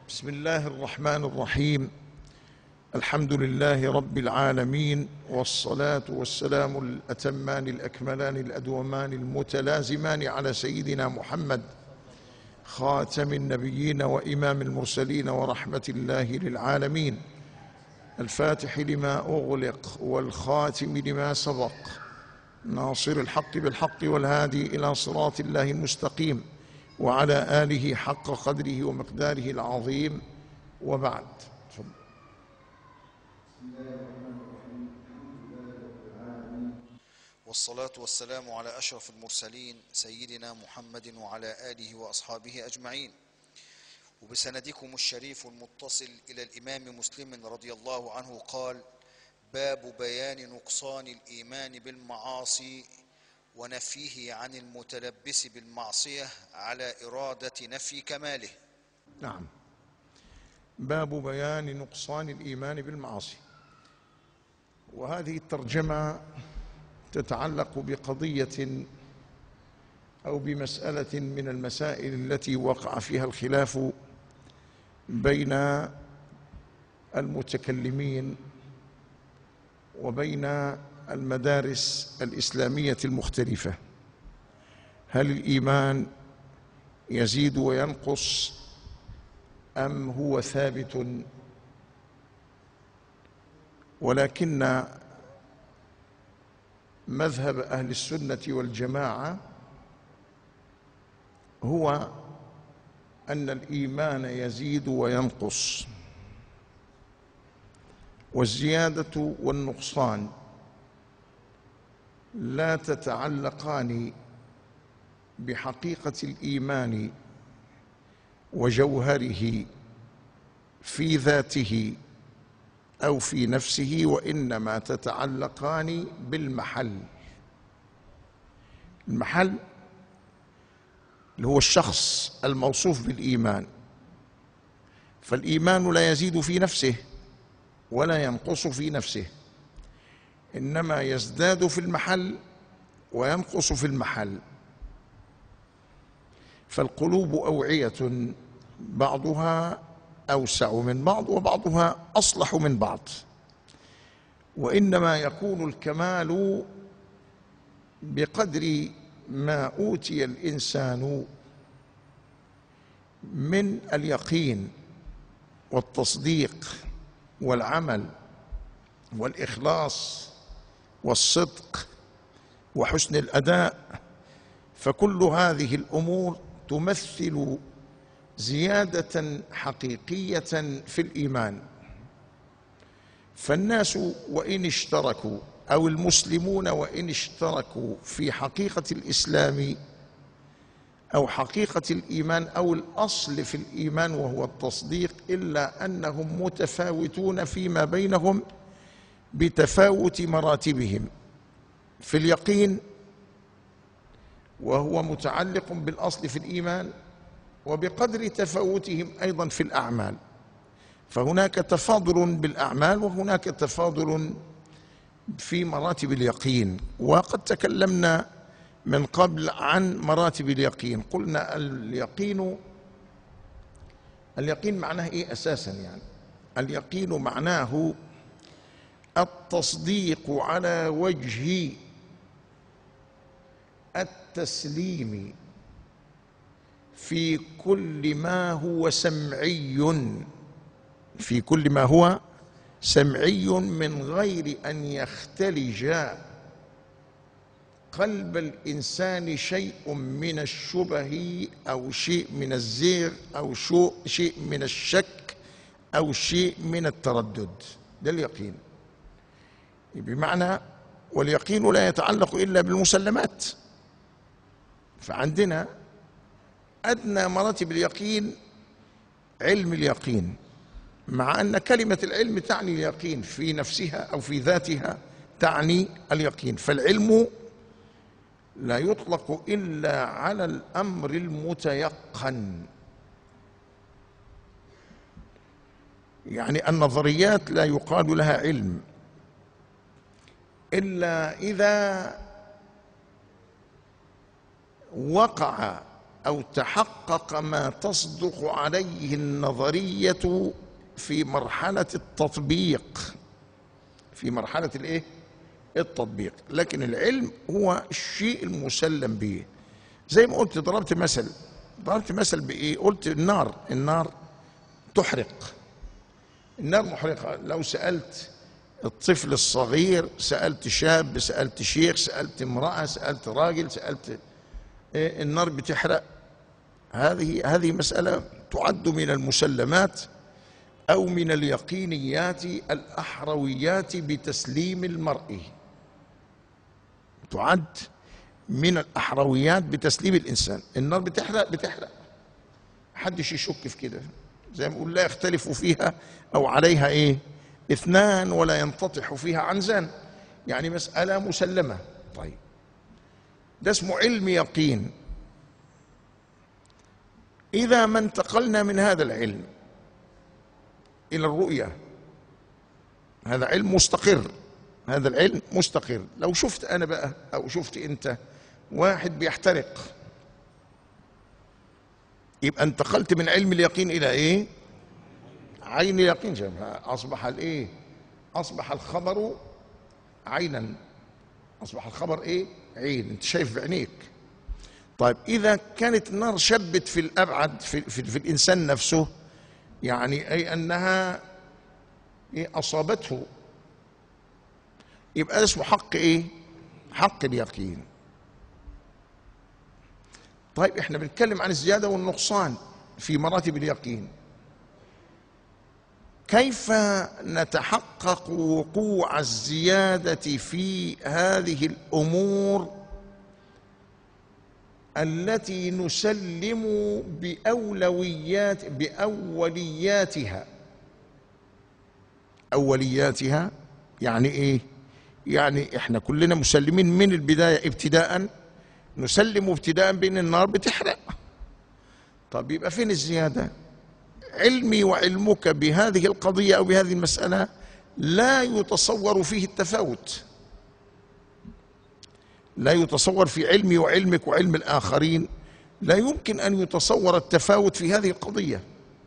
بسم الله الرحمن الرحيم الحمد لله رب العالمين والصلاة والسلام الأتمان الأكملان الأدومان المتلازمان على سيدنا محمد خاتم النبيين وإمام المرسلين ورحمة الله للعالمين الفاتح لما أغلق والخاتم لما سبق ناصر الحق بالحق والهادي إلى صراط الله المستقيم وعلى آله حق قدره ومقداره العظيم وبعد تفضل. والصلاة والسلام على أشرف المرسلين سيدنا محمد وعلى آله وأصحابه أجمعين وبسندكم الشريف المتصل إلى الإمام مسلم رضي الله عنه قال باب بيان نقصان الإيمان بالمعاصي ونفيه عن المتلبس بالمعصية على إرادة نفي كماله نعم باب بيان نقصان الإيمان بالمعاصي وهذه الترجمة تتعلق بقضية أو بمسألة من المسائل التي وقع فيها الخلاف بين المتكلمين وبين المدارس الإسلامية المختلفة هل الإيمان يزيد وينقص أم هو ثابت ولكن مذهب أهل السنة والجماعة هو أن الإيمان يزيد وينقص والزيادة والنقصان لا تتعلقان بحقيقة الإيمان وجوهره في ذاته أو في نفسه وإنما تتعلقان بالمحل المحل اللي هو الشخص الموصوف بالإيمان فالإيمان لا يزيد في نفسه ولا ينقص في نفسه إنما يزداد في المحل وينقص في المحل فالقلوب أوعية بعضها أوسع من بعض وبعضها أصلح من بعض وإنما يكون الكمال بقدر ما أوتي الإنسان من اليقين والتصديق والعمل والإخلاص والصدق وحسن الأداء فكل هذه الأمور تمثل زيادة حقيقية في الإيمان فالناس وإن اشتركوا أو المسلمون وإن اشتركوا في حقيقة الإسلام أو حقيقة الإيمان أو الأصل في الإيمان وهو التصديق إلا أنهم متفاوتون فيما بينهم بتفاوت مراتبهم في اليقين وهو متعلق بالأصل في الإيمان وبقدر تفاوتهم أيضا في الأعمال فهناك تفاضل بالأعمال وهناك تفاضل في مراتب اليقين وقد تكلمنا من قبل عن مراتب اليقين قلنا اليقين اليقين معناه ايه اساسا يعني اليقين معناه التصديق على وجه التسليم في كل ما هو سمعي في كل ما هو سمعي من غير ان يختلج قلب الانسان شيء من الشبه او شيء من الزيغ او شيء من الشك او شيء من التردد ده اليقين بمعنى واليقين لا يتعلق الا بالمسلمات فعندنا ادنى مراتب اليقين علم اليقين مع ان كلمه العلم تعني اليقين في نفسها او في ذاتها تعني اليقين فالعلم لا يطلق الا على الامر المتيقن يعني النظريات لا يقال لها علم الا اذا وقع او تحقق ما تصدق عليه النظريه في مرحله التطبيق في مرحله الايه التطبيق لكن العلم هو الشيء المسلم به زي ما قلت ضربت مثل ضربت مثل بايه قلت النار النار تحرق النار محرقه لو سالت الطفل الصغير سالت شاب سالت شيخ سالت امراه سالت راجل سالت إيه النار بتحرق هذه هذه مساله تعد من المسلمات او من اليقينيات الاحرويات بتسليم المرء تعد من الاحرويات بتسليم الانسان النار بتحرق بتحرق محدش يشك في كده زي ما بقول لا يختلف فيها او عليها ايه اثنان ولا ينتطح فيها عنزان يعني مساله مسلمه طيب ده اسمه علم يقين اذا ما انتقلنا من هذا العلم الى الرؤيه هذا علم مستقر هذا العلم مستقر لو شفت انا بقى او شفت انت واحد بيحترق يبقى انتقلت من علم اليقين الى ايه عين اليقين جماعة. اصبح الايه اصبح الخبر عينا اصبح الخبر ايه عين انت شايف بعينيك طيب اذا كانت النار شبت في الابعد في, في, في الانسان نفسه يعني اي انها إيه اصابته يبقى اسمه حق ايه حق اليقين طيب احنا بنتكلم عن الزياده والنقصان في مراتب اليقين كيف نتحقق وقوع الزياده في هذه الامور التي نسلم باولويات باولياتها اولياتها يعني ايه يعني احنا كلنا مسلمين من البدايه ابتداء نسلم ابتداء بان النار بتحرق طب يبقى فين الزياده علمي وعلمك بهذه القضيه او بهذه المساله لا يتصور فيه التفاوت لا يتصور في علمي وعلمك وعلم الاخرين لا يمكن ان يتصور التفاوت في هذه القضيه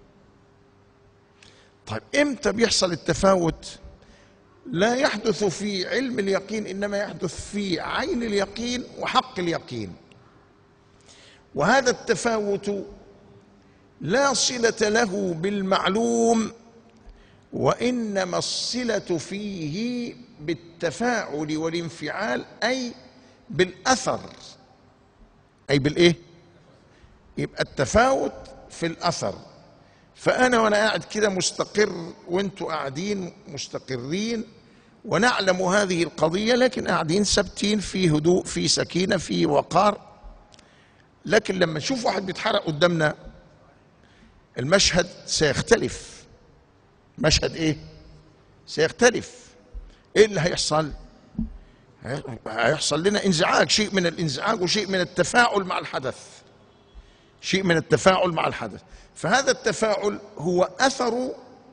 طيب امتى بيحصل التفاوت لا يحدث في علم اليقين انما يحدث في عين اليقين وحق اليقين وهذا التفاوت لا صله له بالمعلوم وانما الصله فيه بالتفاعل والانفعال اي بالاثر اي بالايه يبقى التفاوت في الاثر فانا وانا قاعد كده مستقر وانتوا قاعدين مستقرين ونعلم هذه القضيه لكن قاعدين ثابتين في هدوء في سكينه في وقار لكن لما نشوف واحد بيتحرق قدامنا المشهد سيختلف مشهد ايه سيختلف ايه اللي هيحصل هيحصل لنا انزعاج شيء من الانزعاج وشيء من التفاعل مع الحدث شيء من التفاعل مع الحدث فهذا التفاعل هو اثر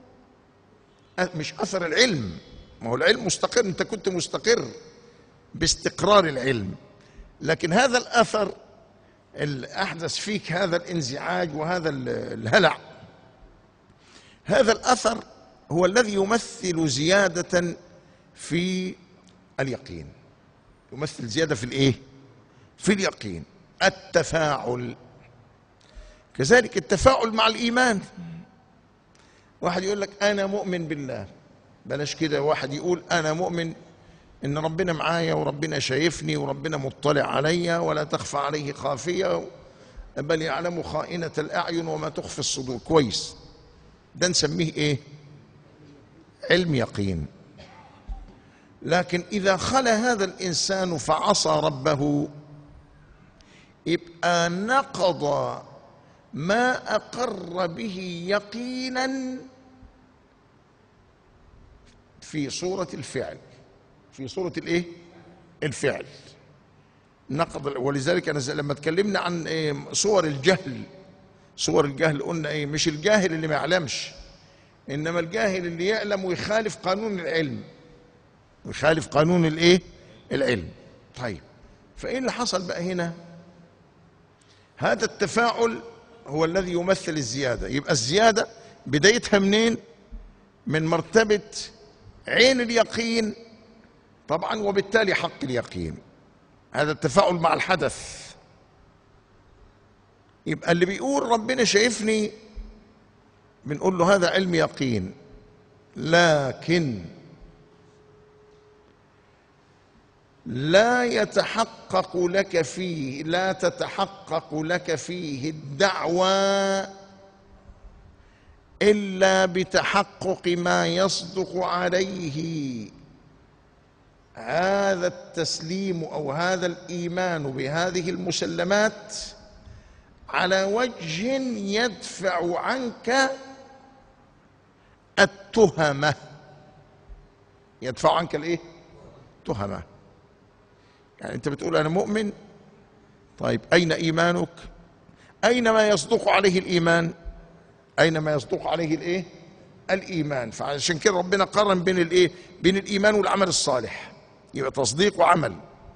مش اثر العلم ما هو العلم مستقر انت كنت مستقر باستقرار العلم لكن هذا الاثر اللي احدث فيك هذا الانزعاج وهذا الهلع هذا الاثر هو الذي يمثل زياده في اليقين يمثل زياده في الايه في اليقين التفاعل كذلك التفاعل مع الايمان واحد يقول لك انا مؤمن بالله بلاش كده واحد يقول انا مؤمن ان ربنا معايا وربنا شايفني وربنا مطلع عليا ولا تخفى عليه خافيه بل يعلم خائنه الاعين وما تخفي الصدور كويس ده نسميه ايه علم يقين لكن اذا خلا هذا الانسان فعصى ربه يبقى نقض ما اقر به يقينا في صوره الفعل في صوره الايه الفعل نقض ولذلك انا لما اتكلمنا عن إيه صور الجهل صور الجهل قلنا ايه مش الجاهل اللي ما يعلمش انما الجاهل اللي يعلم ويخالف قانون العلم ويخالف قانون الايه العلم طيب فايه اللي حصل بقى هنا هذا التفاعل هو الذي يمثل الزيادة يبقى الزيادة بدايتها منين من مرتبة عين اليقين طبعا وبالتالي حق اليقين هذا التفاعل مع الحدث يبقى اللي بيقول ربنا شايفني بنقول له هذا علم يقين لكن لا يتحقق لك فيه لا تتحقق لك فيه الدعوى الا بتحقق ما يصدق عليه هذا التسليم او هذا الايمان بهذه المسلمات على وجه يدفع عنك التهمه يدفع عنك الايه تهمه يعني انت بتقول انا مؤمن طيب اين ايمانك اين ما يصدق عليه الايمان اين ما يصدق عليه الايه الايمان فعشان كده ربنا قارن بين الايه بين الايمان والعمل الصالح يبقى تصديق وعمل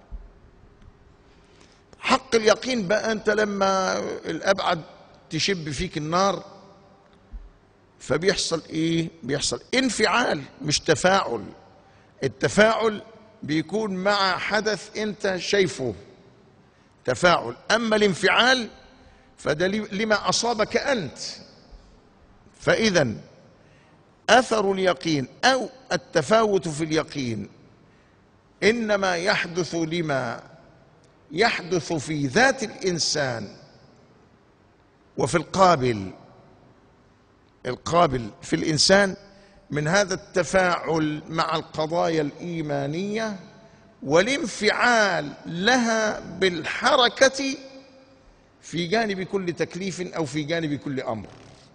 حق اليقين بقى انت لما الابعد تشب فيك النار فبيحصل ايه بيحصل انفعال مش تفاعل التفاعل بيكون مع حدث انت شايفه تفاعل اما الانفعال فده لما اصابك انت فاذا اثر اليقين او التفاوت في اليقين انما يحدث لما يحدث في ذات الانسان وفي القابل القابل في الانسان من هذا التفاعل مع القضايا الايمانيه والانفعال لها بالحركه في جانب كل تكليف او في جانب كل امر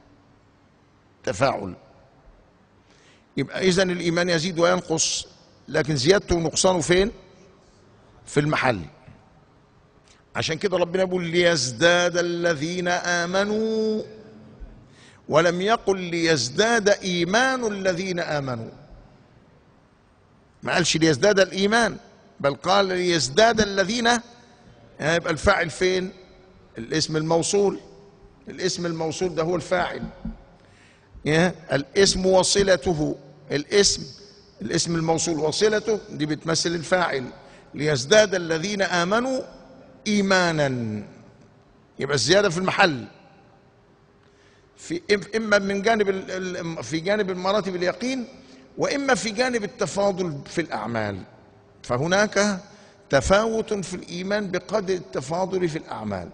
تفاعل يبقى اذا الايمان يزيد وينقص لكن زيادته ونقصانه فين في المحل عشان كده ربنا يقول ليزداد الذين امنوا ولم يقل ليزداد ايمان الذين امنوا ما قالش ليزداد الايمان بل قال ليزداد الذين يبقى الفاعل فين الاسم الموصول الاسم الموصول ده هو الفاعل الاسم وصلته الاسم الاسم الموصول وصلته دي بتمثل الفاعل ليزداد الذين امنوا ايمانا يبقى الزياده في المحل في اما من جانب في جانب المراتب اليقين واما في جانب التفاضل في الاعمال فهناك تفاوت في الايمان بقدر التفاضل في الاعمال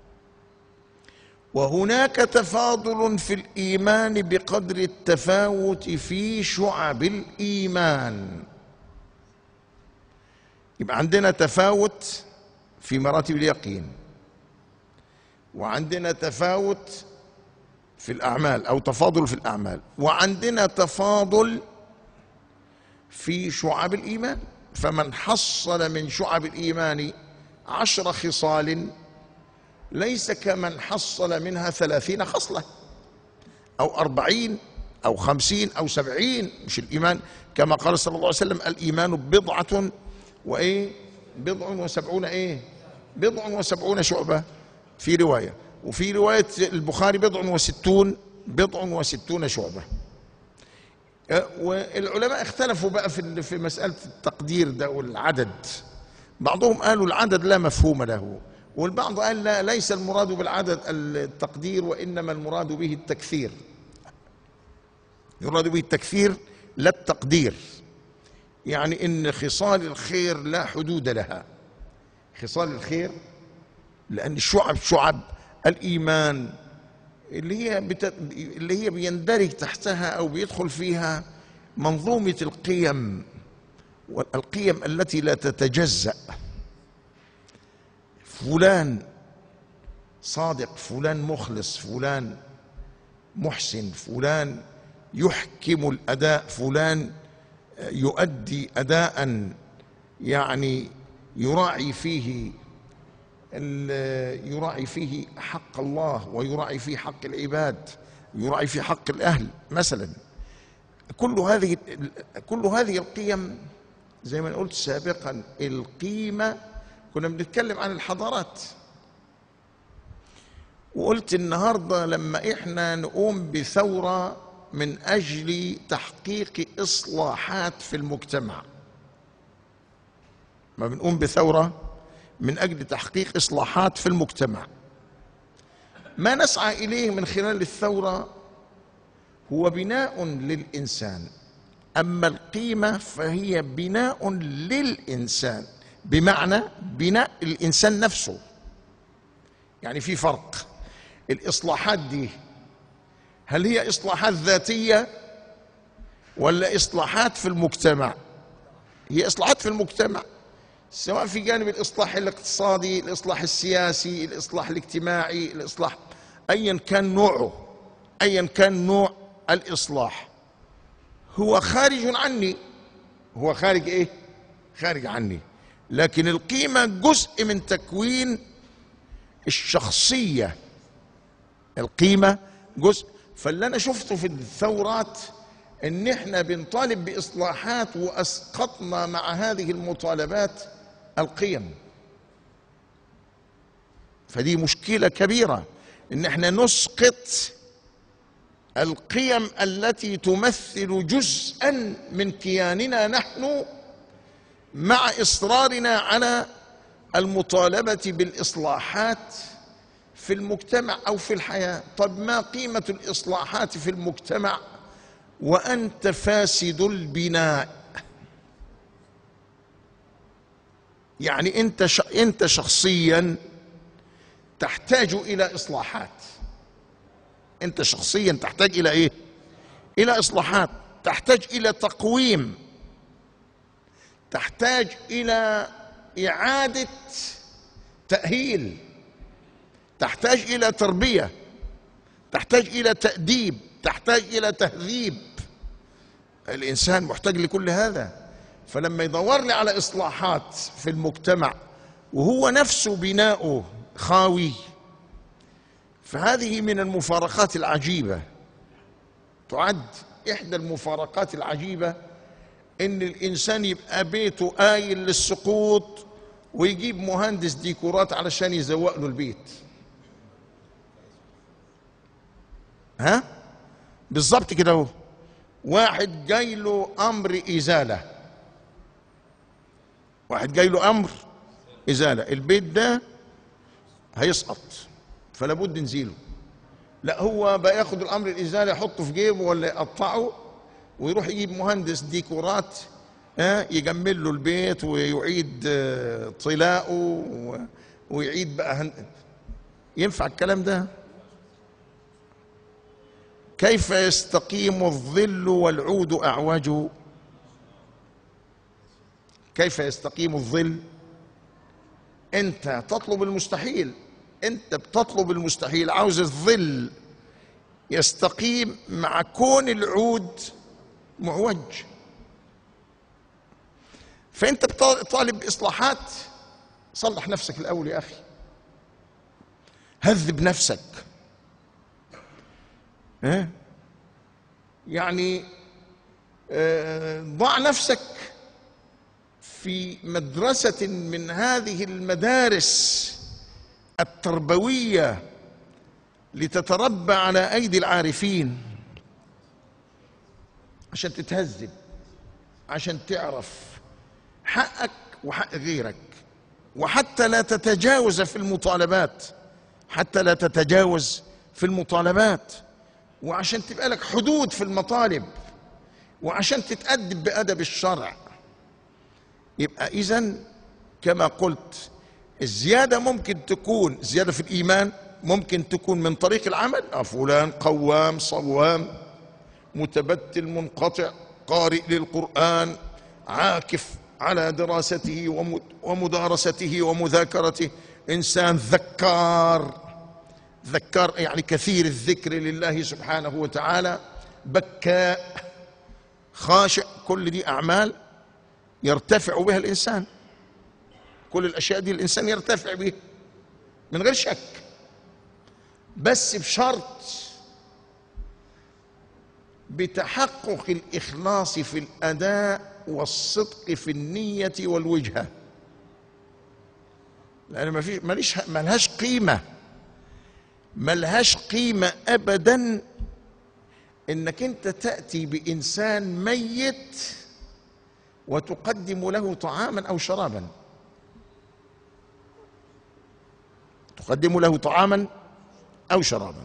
وهناك تفاضل في الايمان بقدر التفاوت في شعب الايمان يبقى عندنا تفاوت في مراتب اليقين وعندنا تفاوت في الأعمال أو تفاضل في الأعمال وعندنا تفاضل في شعب الإيمان فمن حصل من شعب الإيمان عشر خصال ليس كمن حصل منها ثلاثين خصلة أو أربعين أو خمسين أو سبعين مش الإيمان كما قال صلى الله عليه وسلم الإيمان بضعة وإيه بضع وسبعون إيه بضع وسبعون شعبة في رواية وفي رواية البخاري بضع وستون بضع وستون شعبة أه، والعلماء اختلفوا بقى في في مسألة التقدير ده والعدد بعضهم قالوا العدد لا مفهوم له والبعض قال لا ليس المراد بالعدد التقدير وإنما المراد به التكثير يراد به التكثير لا التقدير يعني ان خصال الخير لا حدود لها خصال الخير لان الشعب شعب الايمان اللي هي بت... اللي هي بيندرج تحتها او بيدخل فيها منظومه القيم والقيم التي لا تتجزا فلان صادق فلان مخلص فلان محسن فلان يحكم الاداء فلان يؤدي اداء يعني يراعي فيه يراعي فيه حق الله ويراعي فيه حق العباد يراعي فيه حق الاهل مثلا كل هذه كل هذه القيم زي ما قلت سابقا القيمه كنا بنتكلم عن الحضارات وقلت النهارده لما احنا نقوم بثوره من اجل تحقيق اصلاحات في المجتمع ما بنقوم بثوره من اجل تحقيق اصلاحات في المجتمع ما نسعى اليه من خلال الثوره هو بناء للانسان اما القيمه فهي بناء للانسان بمعنى بناء الانسان نفسه يعني في فرق الاصلاحات دي هل هي اصلاحات ذاتيه ولا اصلاحات في المجتمع هي اصلاحات في المجتمع سواء في جانب الاصلاح الاقتصادي الاصلاح السياسي الاصلاح الاجتماعي الاصلاح ايا كان نوعه ايا كان نوع الاصلاح هو خارج عني هو خارج ايه خارج عني لكن القيمه جزء من تكوين الشخصيه القيمه جزء فاللي انا شفته في الثورات ان احنا بنطالب باصلاحات واسقطنا مع هذه المطالبات القيم فدي مشكله كبيره ان احنا نسقط القيم التي تمثل جزءا من كياننا نحن مع اصرارنا على المطالبه بالاصلاحات في المجتمع او في الحياه طب ما قيمه الاصلاحات في المجتمع وانت فاسد البناء يعني انت ش... انت شخصيا تحتاج الى اصلاحات انت شخصيا تحتاج الى ايه الى اصلاحات تحتاج الى تقويم تحتاج الى اعاده تاهيل تحتاج الى تربيه تحتاج الى تاديب تحتاج الى تهذيب الانسان محتاج لكل هذا فلما يدور لي على اصلاحات في المجتمع وهو نفسه بناؤه خاوي فهذه من المفارقات العجيبه تعد احدى المفارقات العجيبه ان الانسان يبقى بيته قايل للسقوط ويجيب مهندس ديكورات علشان يزوق له البيت ها بالظبط كده اهو واحد جاي له امر ازاله واحد جاي له امر ازاله البيت ده هيسقط فلا بد نزيله لا هو بقى ياخد الامر الازاله يحطه في جيبه ولا يقطعه ويروح يجيب مهندس ديكورات ها يجمل له البيت ويعيد آه، طلاءه و- ويعيد بقى هن... ينفع الكلام ده كيف يستقيم الظل والعود اعوج كيف يستقيم الظل انت تطلب المستحيل انت بتطلب المستحيل عاوز الظل يستقيم مع كون العود معوج فانت بتطالب باصلاحات صلح نفسك الاول يا اخي هذب نفسك ها يعني آه، ضع نفسك في مدرسة من هذه المدارس التربوية لتتربى على أيدي العارفين عشان تتهذب عشان تعرف حقك وحق غيرك وحتى لا تتجاوز في المطالبات حتى لا تتجاوز في المطالبات وعشان تبقى لك حدود في المطالب وعشان تتأدب بأدب الشرع يبقى إذا كما قلت الزيادة ممكن تكون زيادة في الإيمان ممكن تكون من طريق العمل آه فلان قوام صوام متبتل منقطع قارئ للقرآن عاكف على دراسته وم- ومدارسته ومذاكرته إنسان ذكار ذكار يعني كثير الذكر لله سبحانه وتعالى بكاء خاشع كل دي أعمال يرتفع بها الإنسان كل الأشياء دي الإنسان يرتفع بها من غير شك بس بشرط بتحقق الإخلاص في الأداء والصدق في النية والوجهة لأن ما فيش ماليش مالهاش قيمة ملهاش قيمة أبدا إنك أنت تأتي بإنسان ميت وتقدم له طعاما أو شرابا تقدم له طعاما أو شرابا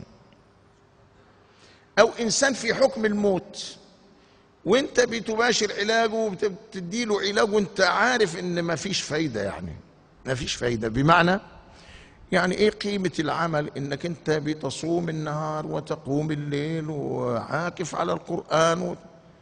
أو إنسان في حكم الموت وانت بتباشر علاجه وبتدي له علاج وانت عارف ان ما فيش فايده يعني ما فيش فايده بمعنى يعني ايه قيمه العمل انك انت بتصوم النهار وتقوم الليل وعاكف على القران و...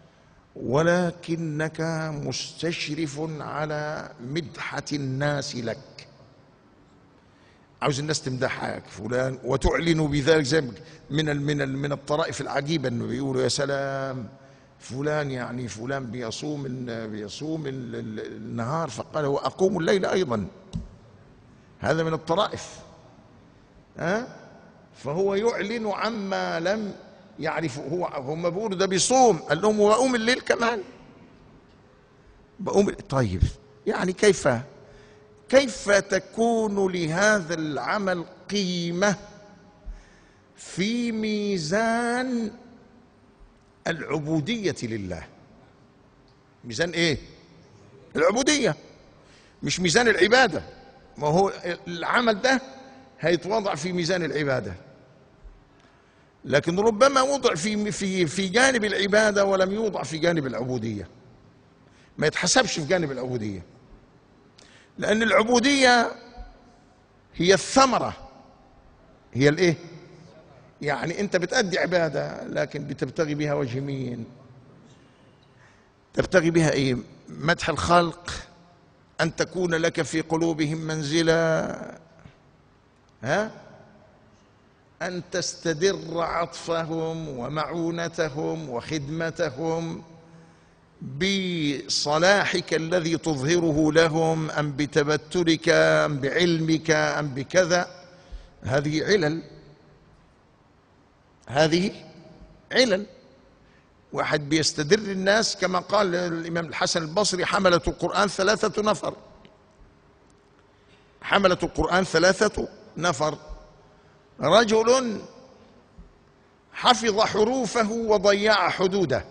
ولكنك مستشرف على مدحه الناس لك عاوز الناس تمدحك فلان وتعلن بذلك زي من ال من ال من الطرائف العجيبه انه بيقولوا يا سلام فلان يعني فلان بيصوم ال- بيصوم ال- ال- النهار فقال واقوم الليل ايضا هذا من الطرائف ها فهو يعلن عما لم يعرف هو هم بيقولوا ده بيصوم قال لهم واقوم الليل كمان بقوم طيب يعني كيف كيف تكون لهذا العمل قيمه في ميزان العبوديه لله ميزان ايه العبوديه مش ميزان العباده ما هو العمل ده هيتوضع في ميزان العباده لكن ربما وضع في في في جانب العباده ولم يوضع في جانب العبوديه ما يتحسبش في جانب العبوديه لأن العبودية هي الثمرة هي الإيه؟ يعني أنت بتأدي عبادة لكن بتبتغي بها وجه مين؟ تبتغي بها إيه؟ مدح الخلق أن تكون لك في قلوبهم منزلة ها؟ أن تستدر عطفهم ومعونتهم وخدمتهم بصلاحك الذي تظهره لهم ام بتبتلك ام بعلمك ام بكذا هذه علل هذه علل واحد بيستدر الناس كما قال الامام الحسن البصري حمله القران ثلاثه نفر حمله القران ثلاثه نفر رجل حفظ حروفه وضيع حدوده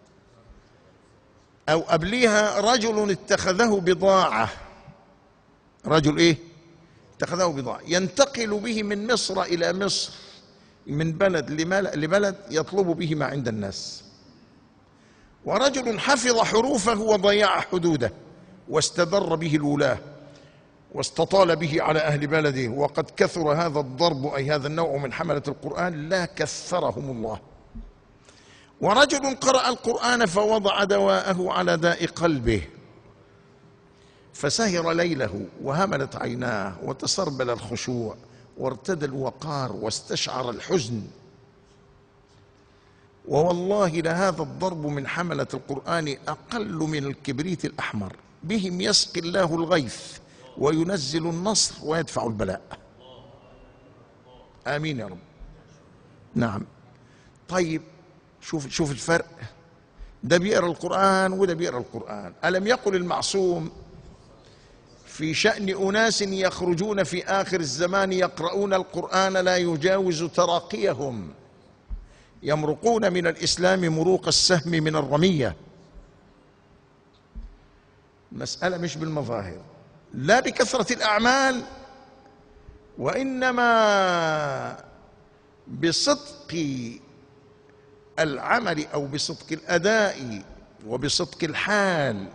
أو قبليها رجل اتخذه بضاعة رجل إيه اتخذه بضاعة ينتقل به من مصر إلى مصر من بلد لمل- لبلد يطلب به ما عند الناس ورجل حفظ حروفه وضيع حدوده واستدر به الولاة واستطال به على أهل بلده وقد كثر هذا الضرب أي هذا النوع من حملة القرآن لا كثرهم الله ورجل قرأ القرآن فوضع دواءه على داء قلبه فسهر ليله وهملت عيناه وتسربل الخشوع وارتدى الوقار واستشعر الحزن ووالله لهذا الضرب من حملة القرآن أقل من الكبريت الأحمر بهم يسقي الله الغيث وينزل النصر ويدفع البلاء آمين يا رب نعم طيب شوف شوف الفرق ده بيقرا القرآن وده بيقرا القرآن ألم يقل المعصوم في شأن أناس يخرجون في آخر الزمان يقرؤون القرآن لا يجاوز تراقيهم يمرقون من الإسلام مروق السهم من الرمية مسألة مش بالمظاهر لا بكثرة الأعمال وإنما بصدق العمل او بصدق الاداء وبصدق الحال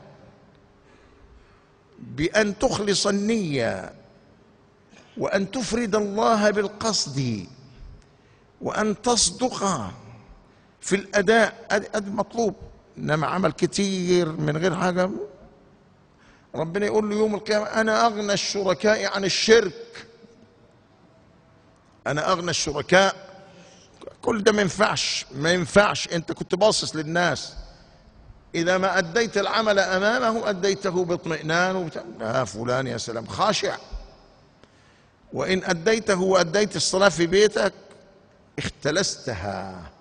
بان تخلص النيه وان تفرد الله بالقصد وان تصدق في الاداء هذا مطلوب انما عمل كتير من غير حاجه ربنا يقول له يوم القيامه انا اغنى الشركاء عن الشرك انا اغنى الشركاء كل ده ما ينفعش ما ينفعش انت كنت باصص للناس اذا ما اديت العمل امامه اديته باطمئنان وبت... آه فلان يا سلام خاشع وان اديته واديت الصلاه في بيتك اختلستها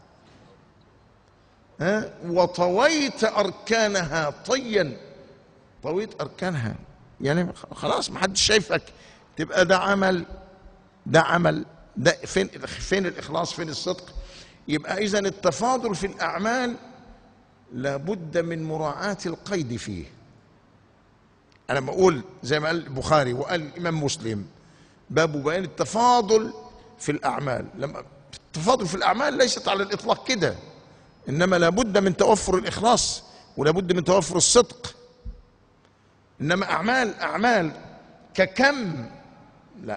ها وطويت اركانها طيا طويت اركانها يعني خلاص ما حدش شايفك تبقى ده عمل ده عمل ده فين فين الاخلاص فين الصدق يبقى اذا التفاضل في الاعمال لابد من مراعاه القيد فيه انا بقول زي ما قال البخاري وقال الامام مسلم باب بيان التفاضل في الاعمال لما التفاضل في الاعمال ليست على الاطلاق كده انما لابد من توفر الاخلاص ولابد من توفر الصدق انما اعمال اعمال ككم لا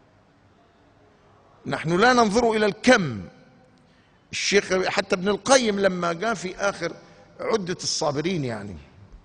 نحن لا ننظر الى الكم الشيخ حتى ابن القيم لما جاء في اخر عده الصابرين يعني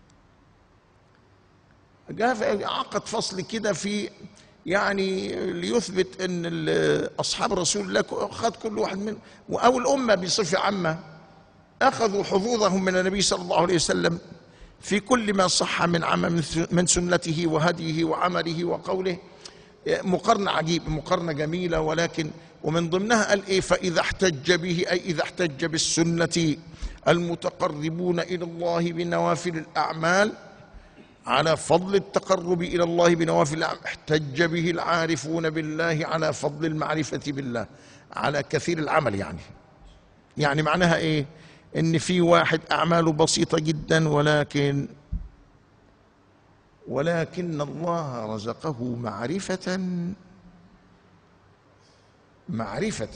جاء في عقد فصل كده في يعني ليثبت ان ال- اصحاب رسول الله اخذ كل واحد من او الامه بصفه عامه اخذوا حظوظهم من النبي صلى الله عليه وسلم في كل ما صح من عمل من سنته وهديه وعمله وقوله مقارنة عجيب مقارنة جميلة ولكن ومن ضمنها قال ايه فإذا احتج به أي إذا احتج بالسنة المتقربون إلى الله بنوافل الأعمال على فضل التقرب إلى الله بنوافل الأعمال احتج به العارفون بالله على فضل المعرفة بالله على كثير العمل يعني يعني معناها ايه ان في واحد اعماله بسيطه جدا ولكن ولكن الله رزقه معرفه معرفه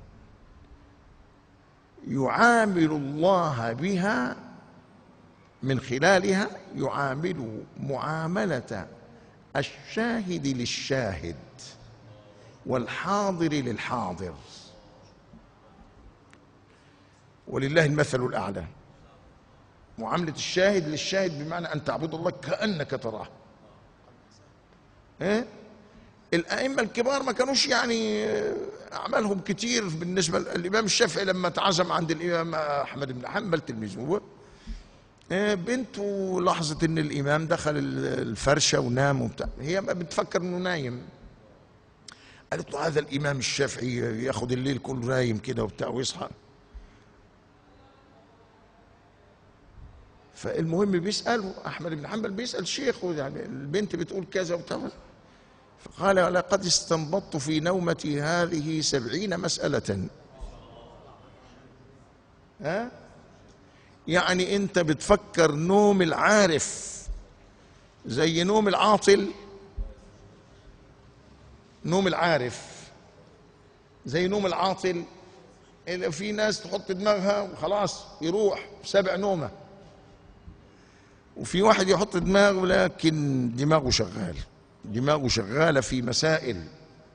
يعامل الله بها من خلالها يعامل معامله الشاهد للشاهد والحاضر للحاضر ولله المثل الأعلى معاملة الشاهد للشاهد بمعنى أن تعبد الله كأنك تراه إيه؟ الأئمة الكبار ما كانوش يعني أعمالهم كتير بالنسبة للإمام الشافعي لما تعزم عند الإمام أحمد بن حنبل تلميذه إيه بنته لاحظت ان الامام دخل الفرشه ونام وبتاع هي ما بتفكر انه نايم قالت له هذا الامام الشافعي ياخد الليل كله نايم كده وبتاع ويصحى فالمهم بيسأل أحمد بن حنبل بيسأل شيخه يعني البنت بتقول كذا وبتاع فقال لقد استنبطت في نومتي هذه سبعين مسألة ها يعني أنت بتفكر نوم العارف زي نوم العاطل نوم العارف زي نوم العاطل اللي في ناس تحط دماغها وخلاص يروح سبع نومه وفي واحد يحط دماغه لكن دماغه شغال دماغه شغالة في مسائل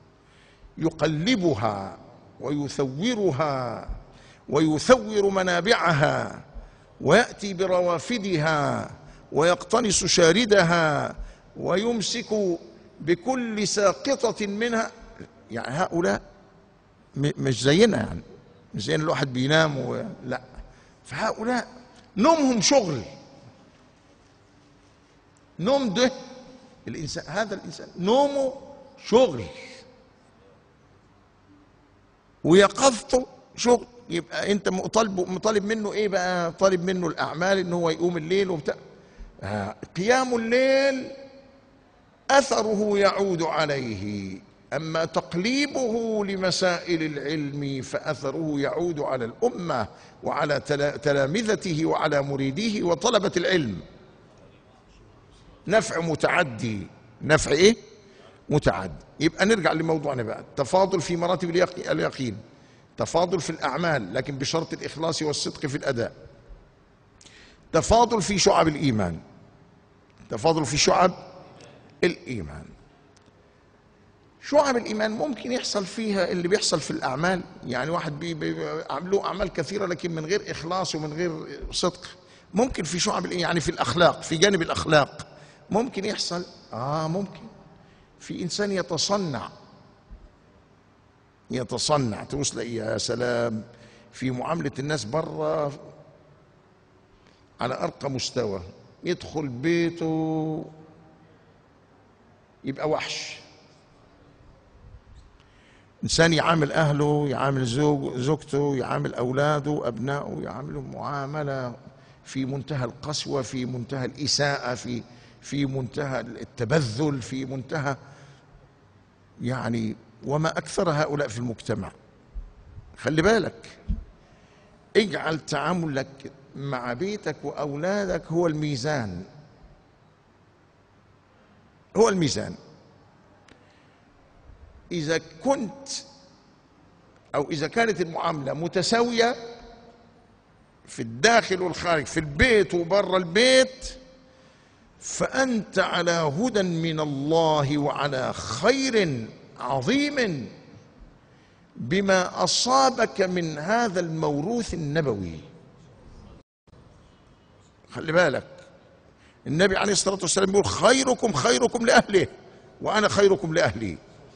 يقلبها ويثورها ويثور منابعها ويأتي بروافدها ويقتنص شاردها ويمسك بكل ساقطة منها يعني هؤلاء م- مش زينا يعني مش زينا الواحد بينام و... لا فهؤلاء نومهم شغل نوم ده الانسان هذا الانسان نومه شغل ويقظته شغل يبقى انت مطالب مطالب منه ايه بقى طالب منه الاعمال ان هو يقوم الليل وبتاع آه، قيام الليل اثره يعود عليه اما تقليبه لمسائل العلم فاثره يعود على الامه وعلى تلا- تلامذته وعلى مريديه وطلبه العلم نفع متعدي نفع ايه متعدي يبقى نرجع لموضوعنا بقى التفاضل في مراتب اليق- اليقين تفاضل في الاعمال لكن بشرط الاخلاص والصدق في الاداء تفاضل في شعب الايمان تفاضل في شعب الايمان شعب الايمان ممكن يحصل فيها اللي بيحصل في الاعمال يعني واحد بي- بي- له اعمال كثيره لكن من غير اخلاص ومن غير صدق ممكن في شعب الإيمان يعني في الاخلاق في جانب الاخلاق ممكن يحصل اه ممكن في انسان يتصنع يتصنع توصل يا سلام في معامله الناس بره على ارقى مستوى يدخل بيته يبقى وحش انسان يعامل اهله يعامل زوج زوجته يعامل اولاده ابنائه يعاملهم معامله في منتهى القسوه في منتهى الاساءه في في منتهى التبذل في منتهى يعني وما اكثر هؤلاء في المجتمع خلي بالك اجعل تعاملك مع بيتك واولادك هو الميزان هو الميزان اذا كنت او اذا كانت المعامله متساويه في الداخل والخارج في البيت وبر البيت فانت على هدى من الله وعلى خير عظيم بما اصابك من هذا الموروث النبوي خلي بالك النبي عليه الصلاه والسلام يقول خيركم خيركم لاهله وانا خيركم لاهلي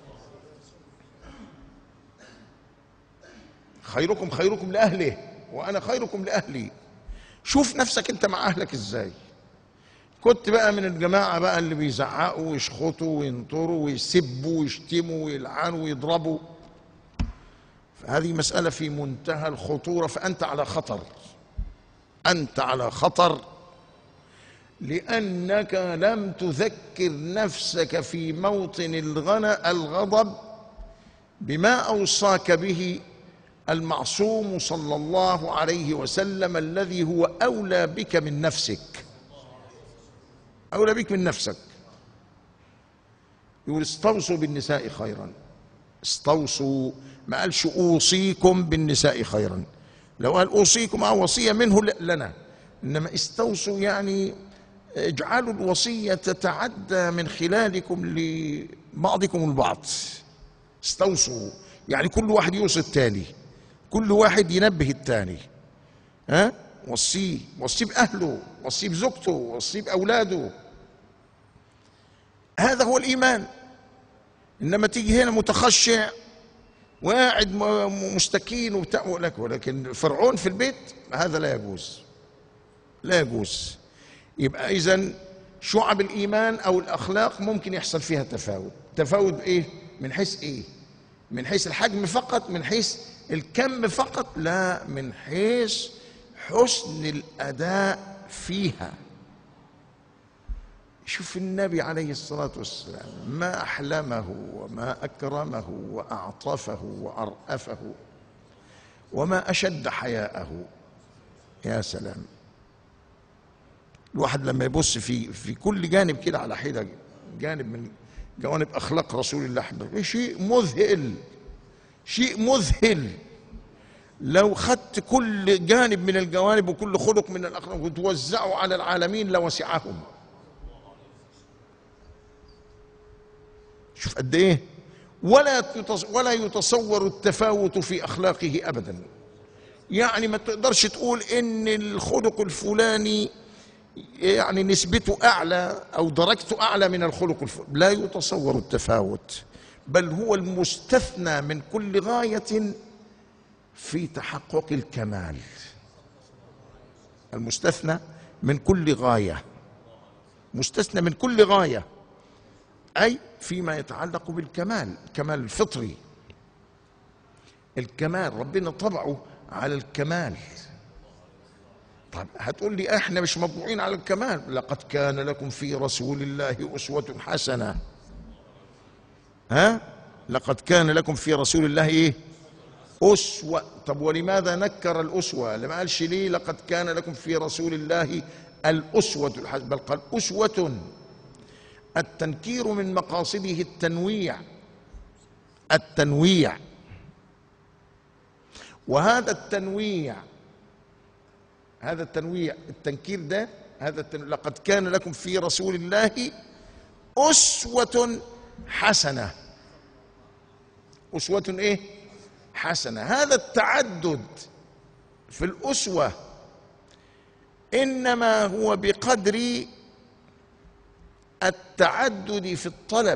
خيركم خيركم لاهله وانا خيركم لاهلي شوف نفسك انت مع اهلك ازاي كنت بقى من الجماعه بقى اللي بيزعقوا ويشخطوا وينطروا ويسبوا ويشتموا ويلعنوا ويضربوا فهذه مساله في منتهى الخطوره فانت على خطر انت على خطر لانك لم تذكر نفسك في موطن الغنى الغضب بما اوصاك به المعصوم صلى الله عليه وسلم الذي هو اولى بك من نفسك اولى بك من نفسك يقول استوصوا بالنساء خيرا استوصوا ما قالش اوصيكم بالنساء خيرا لو قال اوصيكم او وصيه منه لنا انما استوصوا يعني اجعلوا الوصيه تتعدى من خلالكم لبعضكم البعض استوصوا يعني كل واحد يوصي التاني كل واحد ينبه التاني ها وصيه وصيه باهله وصيه بزوجته وصيه باولاده هذا هو الايمان انما تيجي هنا متخشع وقاعد مستكين وبتاع لك ولكن فرعون في البيت هذا لا يجوز لا يجوز يبقى اذا شعب الايمان او الاخلاق ممكن يحصل فيها تفاوت تفاوت بايه من حيث ايه من حيث الحجم فقط من حيث الكم فقط لا من حيث حسن الاداء فيها شوف النبي عليه الصلاة والسلام ما أحلمه وما أكرمه وأعطفه وأرأفه وما أشد حياءه يا سلام الواحد لما يبص في في كل جانب كده على حدة جانب من جوانب أخلاق رسول الله حبيبي شيء مذهل شيء مذهل لو خدت كل جانب من الجوانب وكل خلق من الأخلاق وتوزعه على العالمين لوسعهم شوف قد ايه ولا ولا يتصور التفاوت في اخلاقه ابدا يعني ما تقدرش تقول ان الخلق الفلاني يعني نسبته اعلى او درجته اعلى من الخلق الفلاني لا يتصور التفاوت بل هو المستثنى من كل غايه في تحقق الكمال المستثنى من كل غايه مستثنى من كل غايه اي فيما يتعلق بالكمال الكمال الفطري الكمال ربنا طبعه على الكمال طب هتقول لي احنا مش مطبوعين على الكمال لقد كان لكم في رسول الله اسوه حسنه ها لقد كان لكم في رسول الله ايه اسوه طب ولماذا نكر الاسوه لما قالش ليه لقد كان لكم في رسول الله الاسوه الحسنه بل قال اسوه التنكير من مقاصده التنويع التنويع وهذا التنويع هذا التنويع التنكير ده هذا التنويع لقد كان لكم في رسول الله أسوة حسنة أسوة إيه؟ حسنة هذا التعدد في الأسوة إنما هو بقدر التعدد في الطلب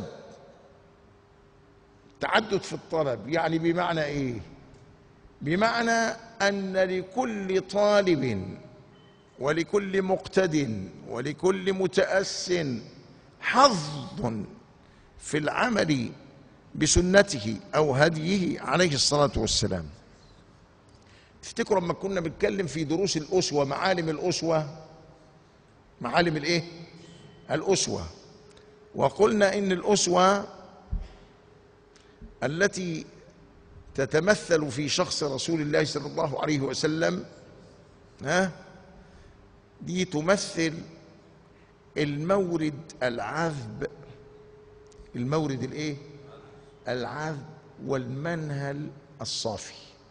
تعدد في الطلب يعني بمعنى ايه بمعنى ان لكل طالب ولكل مقتد ولكل متاس حظ في العمل بسنته او هديه عليه الصلاه والسلام تفتكروا لما كنا بنتكلم في دروس الاسوه معالم الاسوه معالم الايه الاسوه وقلنا ان الاسوه التي تتمثل في شخص رسول الله صلى الله عليه وسلم ها دي تمثل المورد العذب المورد الايه العذب والمنهل الصافي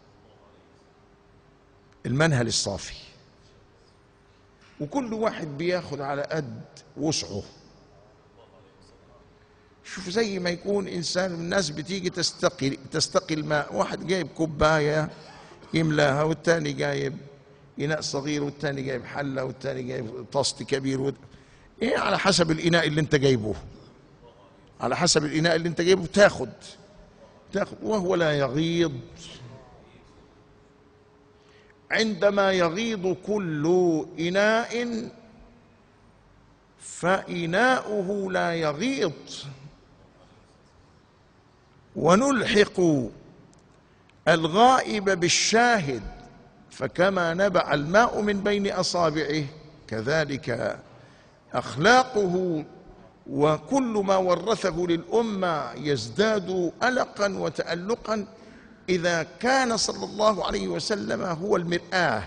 المنهل الصافي وكل واحد بياخد على قد وسعه شوف زي ما يكون انسان الناس بتيجي تستقي تستقي الماء واحد جايب كوبايه يملاها والتاني جايب اناء صغير والتاني جايب حله والتاني جايب طست كبير وت... ايه على حسب الاناء اللي انت جايبه على حسب الاناء اللي انت جايبه تاخد تاخد وهو لا يغيض عندما يغيض كل اناء فاناؤه لا يغيض ونلحق الغائب بالشاهد فكما نبع الماء من بين اصابعه كذلك اخلاقه وكل ما ورثه للامه يزداد القا وتالقا اذا كان صلى الله عليه وسلم هو المراه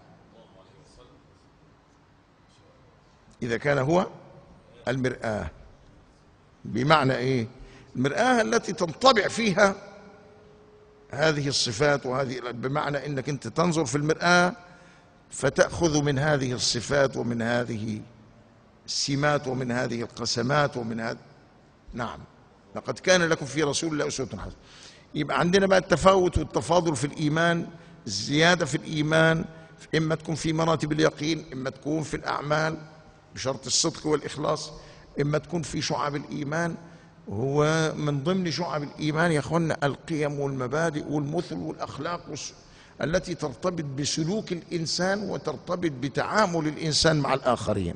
اذا كان هو المراه بمعنى ايه المراه التي تنطبع فيها هذه الصفات وهذه بمعنى انك انت تنظر في المراه فتاخذ من هذه الصفات ومن هذه السمات ومن هذه القسمات ومن هذا نعم لقد كان لكم في رسول الله اسوه حسنه يبقى عندنا بقى التفاوت والتفاضل في الايمان الزياده في الايمان اما تكون في مراتب اليقين اما تكون في الاعمال بشرط الصدق والاخلاص اما تكون في شعب الايمان هو من ضمن شعب الايمان يا اخوانا القيم والمبادئ والمثل والاخلاق والس... التي ترتبط بسلوك الانسان وترتبط بتعامل الانسان مع الاخرين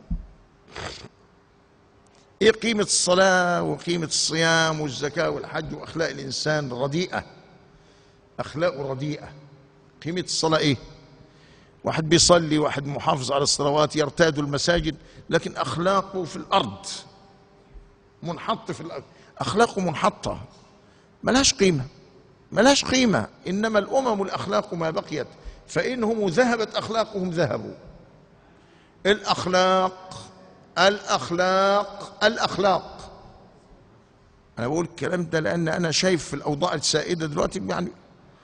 ايه قيمه الصلاه وقيمه الصيام والزكاه والحج واخلاق الانسان رديئه اخلاقه رديئه قيمه الصلاه ايه واحد بيصلي واحد محافظ على الصلوات يرتاد المساجد لكن اخلاقه في الارض منحط في الارض اخلاقه منحطه ملهاش قيمه ملهاش قيمه انما الامم الاخلاق ما بقيت فانهم ذهبت اخلاقهم ذهبوا الاخلاق الاخلاق الاخلاق انا بقول الكلام ده لان انا شايف في الاوضاع السائده دلوقتي يعني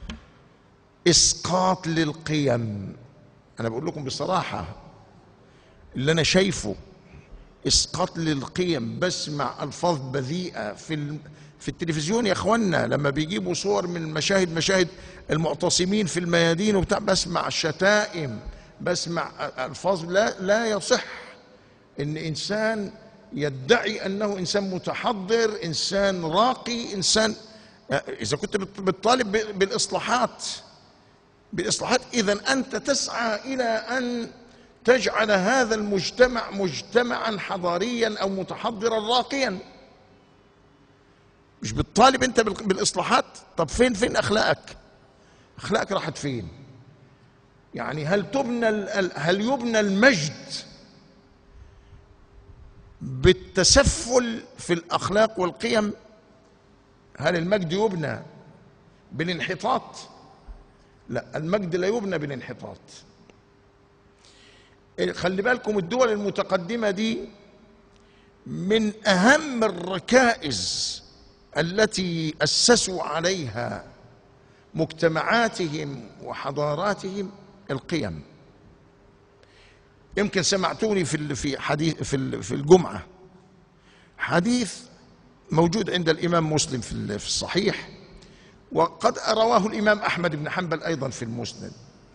اسقاط للقيم انا بقول لكم بصراحه اللي انا شايفه اسقاط للقيم بسمع الفاظ بذيئه في في التلفزيون يا اخوانا لما بيجيبوا صور من المشاهد مشاهد المعتصمين في الميادين وبتاع بسمع شتائم بسمع الفاظ لا لا يصح ان انسان يدعي انه انسان متحضر انسان راقي انسان اذا كنت بتطالب بالاصلاحات بالاصلاحات اذا انت تسعى الى ان تجعل هذا المجتمع مجتمعا حضاريا او متحضرا راقيا مش بتطالب انت بالاصلاحات طب فين فين اخلاقك اخلاقك راحت فين يعني هل تبنى هل يبنى المجد بالتسفل في الاخلاق والقيم هل المجد يبنى بالانحطاط لا المجد لا يبنى بالانحطاط خلي بالكم الدول المتقدمه دي من اهم الركائز التي اسسوا عليها مجتمعاتهم وحضاراتهم القيم يمكن سمعتوني في في حديث في في الجمعه حديث موجود عند الامام مسلم في في الصحيح وقد رواه الامام احمد بن حنبل ايضا في المسند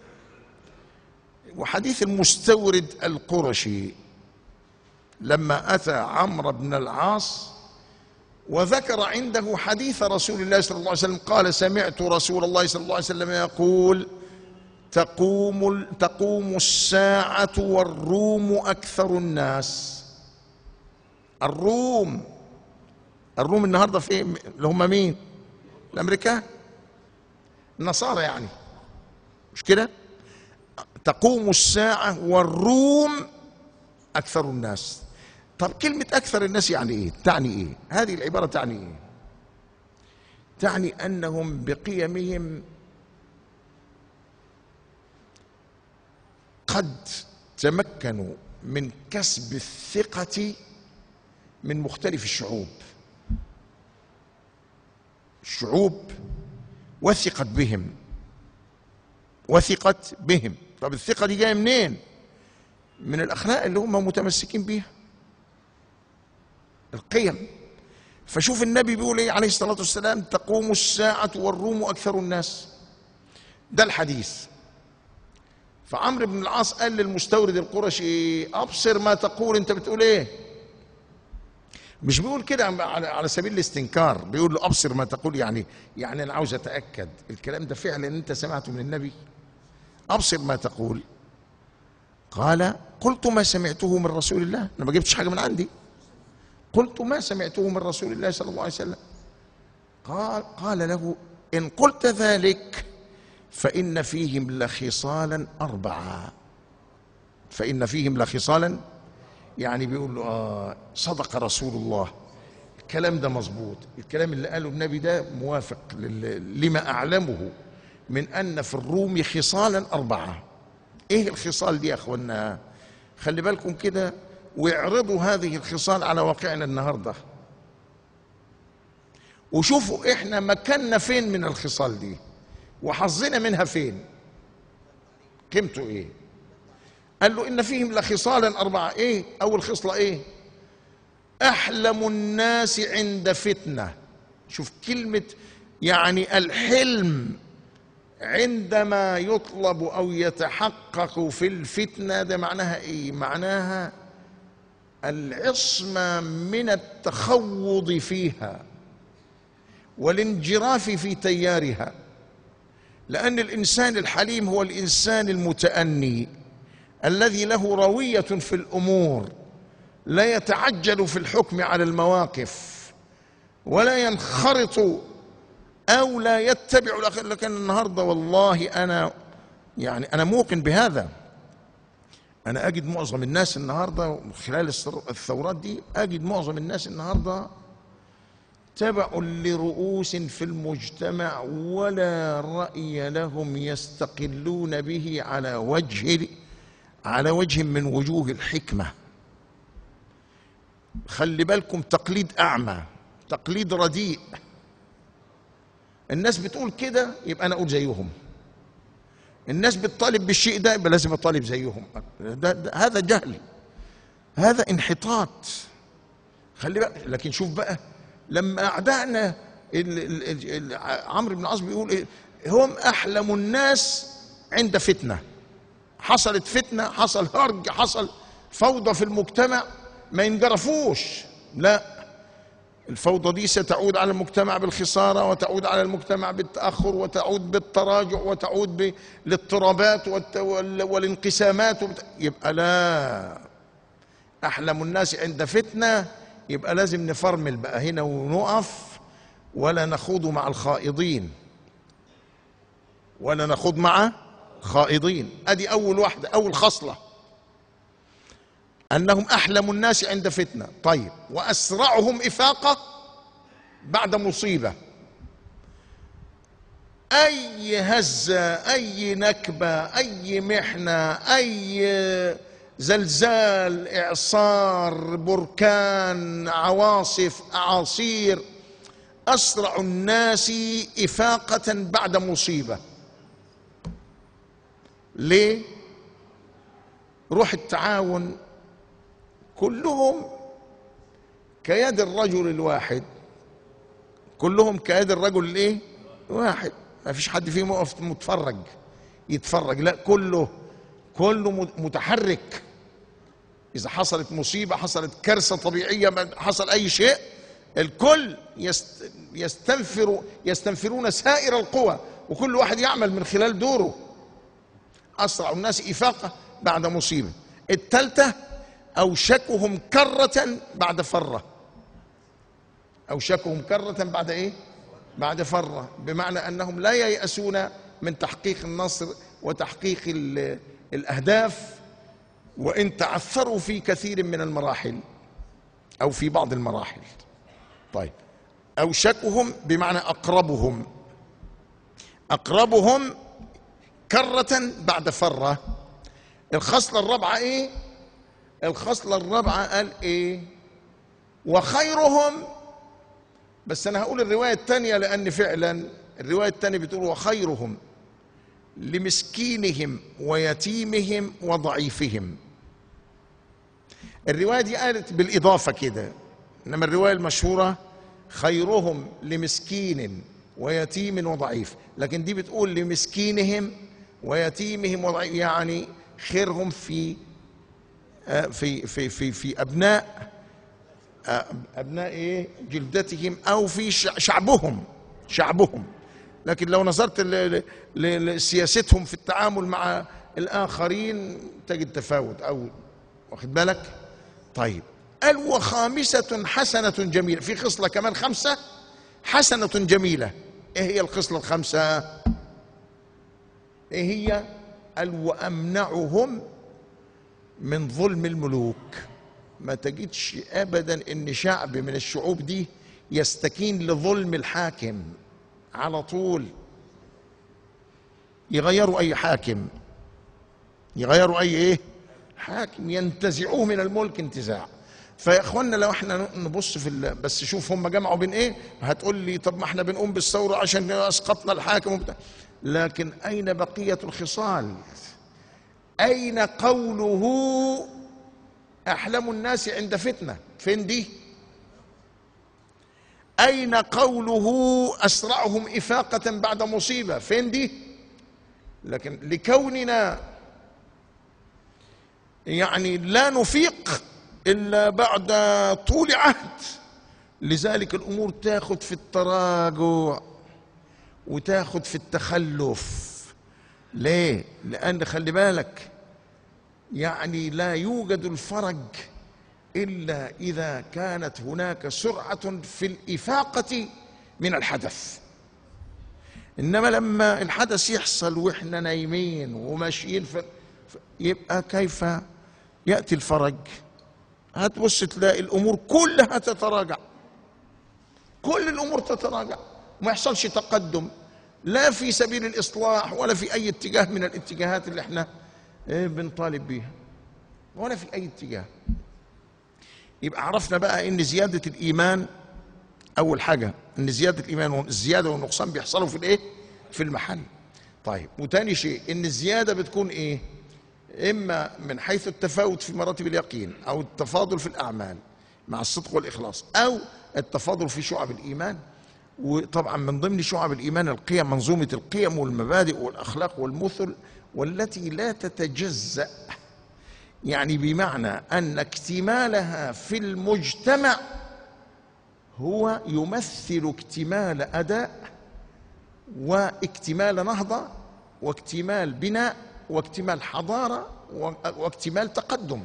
وحديث المستورد القرشي لما اتى عمرو بن العاص وذكر عنده حديث رسول الله صلى الله عليه وسلم قال سمعت رسول الله صلى الله عليه وسلم يقول تقوم تقوم الساعة والروم أكثر الناس الروم الروم النهارده في اللي هم مين؟ الأمريكان النصارى يعني مش كده؟ تقوم الساعة والروم أكثر الناس طب كلمة أكثر الناس يعني إيه؟ تعني إيه؟ هذه العبارة تعني إيه؟ تعني انهم بقيمهم قد تمكنوا من كسب الثقه من مختلف الشعوب الشعوب وثقت بهم وثقت بهم طب الثقه دي جايه منين من الاخلاق اللي هم متمسكين بيها القيم فشوف النبي بيقول ايه عليه الصلاه والسلام تقوم الساعه والروم اكثر الناس ده الحديث فعمرو بن العاص قال للمستورد القرشي ابصر ما تقول انت بتقول ايه مش بيقول كده على على سبيل الاستنكار بيقول له ابصر ما تقول يعني يعني انا عاوز اتاكد الكلام ده فعلا انت سمعته من النبي ابصر ما تقول قال قلت ما سمعته من رسول الله انا ما جبتش حاجه من عندي قلت ما سمعته من رسول الله صلى الله عليه وسلم قال قال له ان قلت ذلك فان فيهم لخصالا اربعه فان فيهم لخصالا يعني بيقول له آه صدق رسول الله الكلام ده مظبوط الكلام اللي قاله النبي ده موافق لل- لما اعلمه من ان في الروم خصالا اربعه ايه الخصال دي يا اخوانا خلي بالكم كده واعرضوا هذه الخصال على واقعنا النهارده وشوفوا احنا مكاننا فين من الخصال دي وحظنا منها فين قيمته ايه قال له ان فيهم لخصالا اربعه ايه اول خصله ايه احلم الناس عند فتنه شوف كلمه يعني الحلم عندما يطلب او يتحقق في الفتنه ده معناها ايه معناها العصمه من التخوض فيها والانجراف في تيارها لان الانسان الحليم هو الانسان المتاني الذي له رويه في الامور لا يتعجل في الحكم على المواقف ولا ينخرط او لا يتبع الاخر لكن النهارده والله انا يعني انا موقن بهذا انا اجد معظم الناس النهارده خلال الثر- الثورات دي اجد معظم الناس النهارده تبع لرؤوس في المجتمع ولا راي لهم يستقلون به على وجه على وجه من وجوه الحكمه خلي بالكم تقليد اعمى تقليد رديء الناس بتقول كده يبقى انا اقول زيهم الناس بتطالب بالشيء ده يبقى لازم اطالب زيهم ده ده هذا جهل هذا انحطاط خلي بالك لكن شوف بقى لما اعدائنا ال- ال- ال- ال- عمرو بن العاص بيقول ايه هم احلم الناس عند فتنه حصلت فتنه حصل هرج حصل فوضى في المجتمع ما ينجرفوش لا الفوضى دي ستعود على المجتمع بالخسارة وتعود على المجتمع بالتأخر وتعود بالتراجع وتعود بالاضطرابات والت- وال- والانقسامات وبت... يبقى لا أحلم الناس عند فتنة يبقى لازم نفرمل بقى هنا ونقف ولا نخوض مع الخائضين ولا نخوض مع خائضين ادي اول واحده اول خصله انهم احلم الناس عند فتنه طيب واسرعهم افاقه بعد مصيبه اي هزه اي نكبه اي محنه اي زلزال اعصار بركان عواصف اعاصير اسرع الناس افاقه بعد مصيبه ليه روح التعاون كلهم كيد الرجل الواحد كلهم كيد الرجل الايه واحد ما فيش حد فيهم يقف متفرج يتفرج لا كله كله متحرك اذا حصلت مصيبه حصلت كارثه طبيعيه حصل اي شيء الكل يست يستنفر يستنفرون سائر القوى وكل واحد يعمل من خلال دوره اسرع الناس افاقه بعد مصيبه الثالثه اوشكهم كره بعد فره اوشكهم كره بعد ايه بعد فره بمعنى انهم لا ييأسون من تحقيق النصر وتحقيق ال- الاهداف وان تعثروا في كثير من المراحل او في بعض المراحل طيب أوشكهم بمعنى أقربهم أقربهم كرة بعد فرة الخصلة الرابعة إيه؟ الخصلة الرابعة قال إيه؟ وخيرهم بس أنا هقول الرواية الثانية لأن فعلا الرواية الثانية بتقول وخيرهم لمسكينهم ويتيمهم وضعيفهم الرواية دي قالت بالإضافة كده إنما الرواية المشهورة خيرهم لمسكين ويتيم وضعيف لكن دي بتقول لمسكينهم ويتيمهم وضعيف يعني خيرهم في آه، في في في في ابناء آه، ابناء ايه جلدتهم او في شع- شعبهم شعبهم لكن لو نظرت ل- ل- لسياستهم في التعامل مع الاخرين تجد تفاوت او واخد بالك طيب قال وخامسة حسنة جميلة في خصلة كمان خمسة حسنة جميلة ايه هي الخصلة الخمسة ايه هي قال وامنعهم من ظلم الملوك ما تجدش ابدا ان شعب من الشعوب دي يستكين لظلم الحاكم على طول يغيروا اي حاكم يغيروا اي ايه حاكم ينتزعوه من الملك انتزاع فيا اخوانا لو احنا نبص في ال- بس شوف هم جمعوا بين ايه هتقول لي طب ما احنا بنقوم بالثوره عشان اسقطنا الحاكم وبتاع لكن اين بقيه الخصال اين قوله احلم الناس عند فتنه فين دي اين قوله اسرعهم افاقه بعد مصيبه فين دي لكن لكوننا يعني لا نفيق الا بعد طول عهد لذلك الامور تاخد في التراجع وتاخد في التخلف ليه لان خلي بالك يعني لا يوجد الفرج الا اذا كانت هناك سرعه في الافاقه من الحدث انما لما الحدث يحصل واحنا نايمين وماشيين في في- يبقى كيف ياتي الفرج هتبص تلاقي الامور كلها تتراجع كل الامور تتراجع وما يحصلش تقدم لا في سبيل الاصلاح ولا في اي اتجاه من الاتجاهات اللي احنا إيه، بنطالب بيها ولا في اي اتجاه يبقى عرفنا بقى ان زياده الايمان اول حاجه ان زياده الايمان والزياده والنقصان بيحصلوا في الايه في المحل طيب وتاني شيء ان الزياده بتكون ايه اما من حيث التفاوت في مراتب اليقين او التفاضل في الاعمال مع الصدق والاخلاص او التفاضل في شعب الايمان وطبعا من ضمن شعب الايمان القيم منظومه القيم والمبادئ والاخلاق والمثل والتي لا تتجزأ يعني بمعنى ان اكتمالها في المجتمع هو يمثل اكتمال اداء واكتمال نهضه واكتمال بناء واكتمال حضاره و- واكتمال تقدم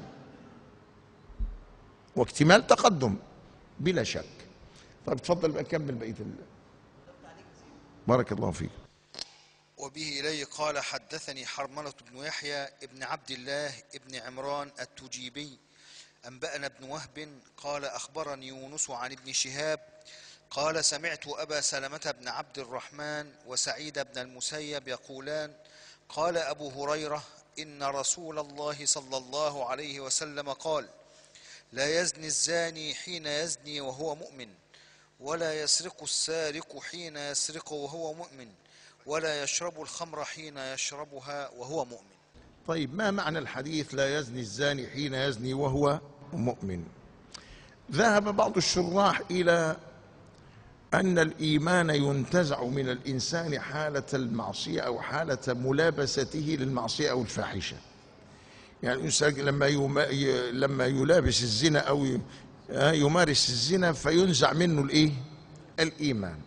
واكتمال تقدم بلا شك طيب تفضل بقى كمل بقيه ال... بارك الله فيك وبه إليه قال حدثني حرملة بن يحيى ابن عبد الله ابن عمران التجيبي أنبأنا ابن وهب قال أخبرني يونس عن ابن شهاب قال سمعت أبا سلمة بن عبد الرحمن وسعيد بن المسيب يقولان قال أبو هريرة إن رسول الله صلى الله عليه وسلم قال لا يزني الزاني حين يزني وهو مؤمن ولا يسرق السارق حين يسرق وهو مؤمن ولا يشرب الخمر حين يشربها وهو مؤمن طيب ما معنى الحديث لا يزني الزاني حين يزني وهو مؤمن ذهب بعض الشراح الى ان الايمان ينتزع من الانسان حاله المعصيه او حاله ملابسته للمعصيه او الفاحشه يعني الانسان لما يما ي- لما يلابس الزنا او ي- آه يمارس الزنا فينزع منه الايه الايمان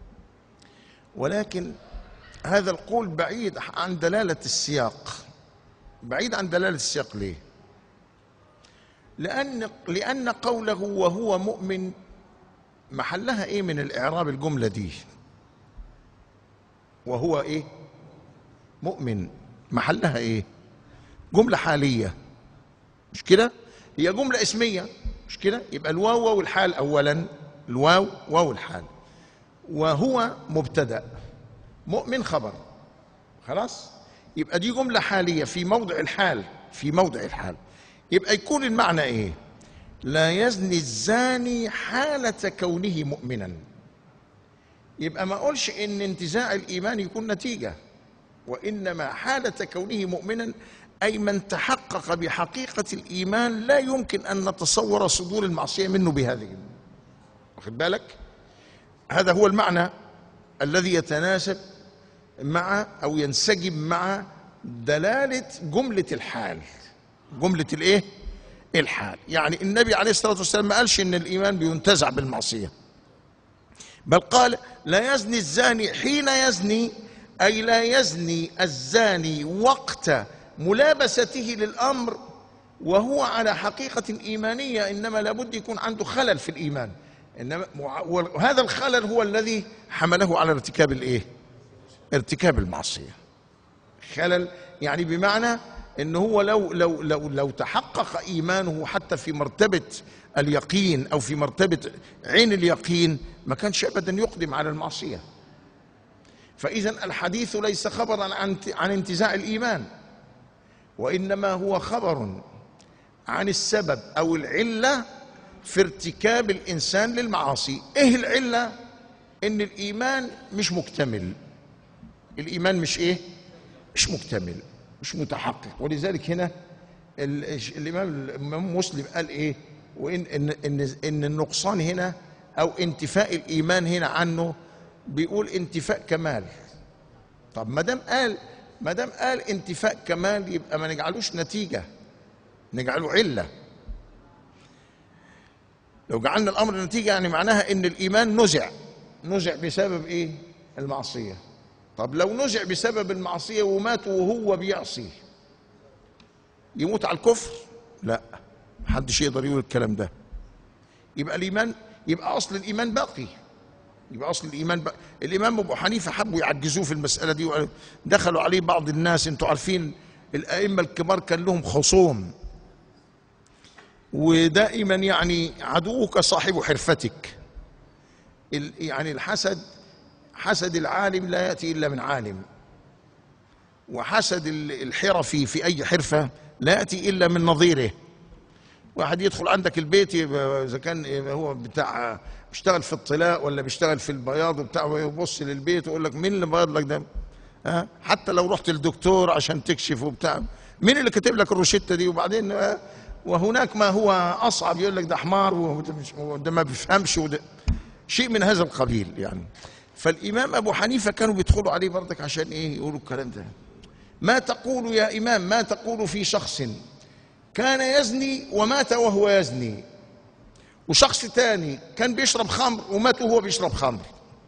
ولكن هذا القول بعيد عن دلاله السياق بعيد عن دلاله السياق ليه لان لان قوله وهو مؤمن محلها ايه من الاعراب الجمله دي وهو ايه مؤمن محلها ايه جمله حاليه مش كده هي جمله اسميه مش كده يبقى الواو والحال اولا الواو واو الحال وهو مبتدا مؤمن خبر خلاص يبقى دي جمله حاليه في موضع الحال في موضع الحال يبقى يكون المعنى ايه لا يزني الزاني حاله كونه مؤمنا يبقى ما اقولش ان انتزاع الايمان يكون نتيجه وانما حاله كونه مؤمنا اي من تحقق بحقيقه الايمان لا يمكن ان نتصور صدور المعصيه منه بهذه واخد بالك هذا هو المعنى الذي يتناسب مع او ينسجم مع دلاله جمله الحال جمله الايه الحال يعني النبي عليه الصلاه والسلام ما قالش ان الايمان بينتزع بالمعصيه بل قال لا يزني الزاني حين يزني اي لا يزني الزاني وقت ملابسته للامر وهو على حقيقه ايمانيه انما لابد يكون عنده خلل في الايمان انما وهذا الخلل هو الذي حمله على ارتكاب الايه ارتكاب المعصيه خلل يعني بمعنى ان هو لو لو لو لو تحقق ايمانه حتى في مرتبه اليقين او في مرتبه عين اليقين ما كانش ابدا يقدم على المعصيه فاذا الحديث ليس خبرا عن عن انتزاع الايمان وانما هو خبر عن السبب او العله في ارتكاب الانسان للمعاصي ايه العله ان الايمان مش مكتمل الايمان مش ايه مش مكتمل مش متحقق ولذلك هنا الامام الامام مسلم قال ايه وان ان ان ان النقصان هنا او انتفاء الايمان هنا عنه بيقول انتفاء كمال طب ما دام قال ما دام قال انتفاء كمال يبقى ما نجعلوش نتيجه نجعله عله لو جعلنا الامر نتيجه يعني معناها ان الايمان نزع نزع بسبب ايه المعصيه طب لو نزع بسبب المعصيه ومات وهو بيعصي يموت على الكفر لا محدش يقدر يقول الكلام ده يبقى الايمان يبقى اصل الايمان باقي يبقى اصل الايمان بقى الامام ابو حنيفه حبوا يعجزوه في المساله دي دخلوا عليه بعض الناس انتوا عارفين الائمه الكبار كان لهم خصوم ودائما يعني عدوك صاحب حرفتك يعني الحسد حسد العالم لا ياتي الا من عالم وحسد الحرفي في اي حرفه لا ياتي الا من نظيره واحد يدخل عندك البيت اذا كان هو بتاع بيشتغل في الطلاء ولا بيشتغل في البياض وبتاع ويبص للبيت ويقول لك مين اللي بيض لك ده؟ ها حتى لو رحت للدكتور عشان تكشف وبتاع مين اللي كاتب لك الروشته دي وبعدين وهناك ما هو اصعب يقول لك ده حمار وده ما بيفهمش وده شيء من هذا القبيل يعني فالامام ابو حنيفه كانوا بيدخلوا عليه برضك عشان ايه يقولوا الكلام ده ما تقول يا امام ما تقول في شخص كان يزني ومات وهو يزني وشخص تاني كان بيشرب خمر ومات وهو بيشرب خمر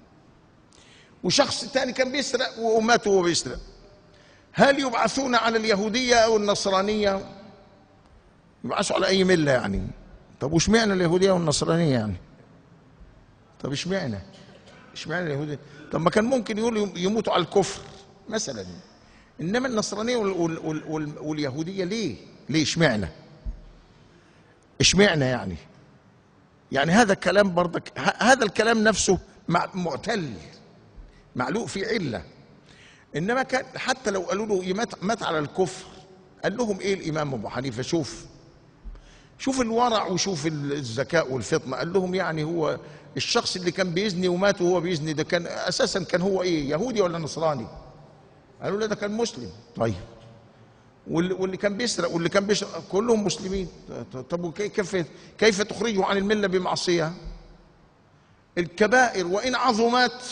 وشخص تاني كان بيسرق ومات وهو بيسرق هل يبعثون على اليهودية أو النصرانية يبعثوا على أي ملة يعني طب وش معنى اليهودية والنصرانية يعني طب ايش معنى ايش معنى اليهودية طب ما كان ممكن يقولوا يموتوا على الكفر مثلا انما النصرانية وال وال وال واليهودية ليه ليه اشمعنى اشمعنى يعني يعني هذا الكلام برضك هذا الكلام نفسه معتل معلوق في عله انما كان حتى لو قالوا له مات, مات على الكفر قال لهم ايه الامام ابو حنيفه شوف شوف الورع وشوف الذكاء والفطنه قال لهم يعني هو الشخص اللي كان بيزني ومات وهو بيزني ده كان اساسا كان هو ايه يهودي ولا نصراني قالوا لا ده كان مسلم طيب واللي كان بيسرق واللي كان بيشرق كلهم مسلمين طب كيف كيف تخرجه عن المله بمعصيه الكبائر وان عظمت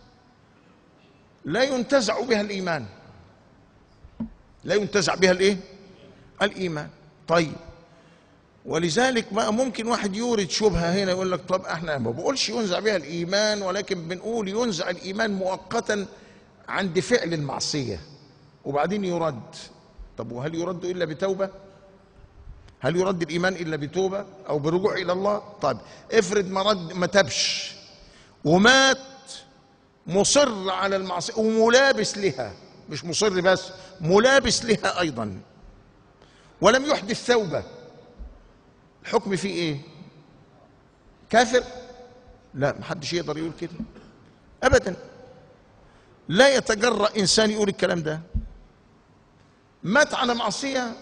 لا ينتزع بها الايمان لا ينتزع بها الايه الايمان طيب ولذلك بقى ممكن واحد يورد شبهه هنا يقول لك طب احنا ما بقولش ينزع بها الايمان ولكن بنقول ينزع الايمان مؤقتا عند فعل المعصيه وبعدين يرد طب وهل يرد الا بتوبه هل يرد الايمان الا بتوبه او برجوع الى الله طيب افرض ما رد ما تبش ومات مصر على المعصيه وملابس لها مش مصر بس ملابس لها ايضا ولم يحدث ثوبه الحكم فيه ايه كافر لا محدش يقدر يقول كده ابدا لا يتجرأ انسان يقول الكلام ده مات على معصيه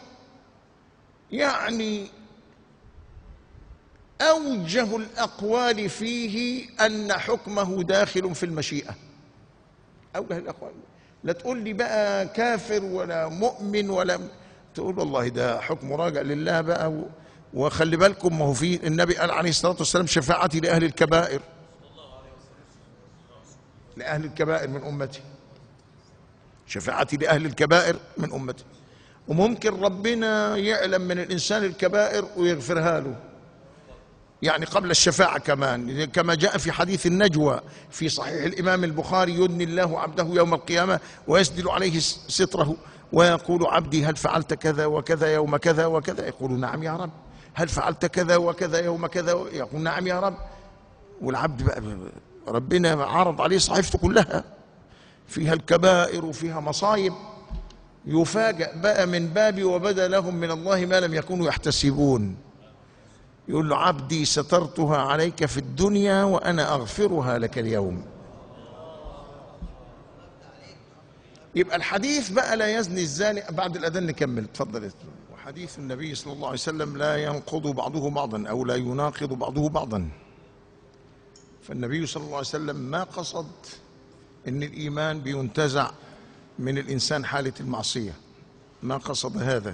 يعني اوجه الاقوال فيه ان حكمه داخل في المشيئه اوجه الاقوال لا تقول لي بقى كافر ولا مؤمن ولا تقول والله ده حكم راجع لله بقى و... وخلي بالكم ما هو في النبي قال عليه الصلاه والسلام شفاعتي لاهل الكبائر لاهل الكبائر من امتي شفاعتي لاهل الكبائر من امتي وممكن ربنا يعلم من الانسان الكبائر ويغفرها له يعني قبل الشفاعة كمان كما جاء في حديث النجوى في صحيح الإمام البخاري يدني الله عبده يوم القيامة ويسدل عليه ستره ويقول عبدي هل فعلت كذا وكذا يوم كذا وكذا يقول نعم يا رب هل فعلت كذا وكذا يوم كذا يقول نعم يا رب والعبد بقى ربنا عرض عليه صحيفته كلها فيها الكبائر وفيها مصايب يفاجأ بقى من بابي وبدا لهم من الله ما لم يكونوا يحتسبون يقول له عبدي سترتها عليك في الدنيا وأنا أغفرها لك اليوم يبقى الحديث بقى لا يزني الزاني بعد الأذان نكمل تفضل وحديث النبي صلى الله عليه وسلم لا ينقض بعضه بعضا أو لا يناقض بعضه بعضا فالنبي صلى الله عليه وسلم ما قصد ان الايمان بينتزع من الانسان حاله المعصيه ما قصد هذا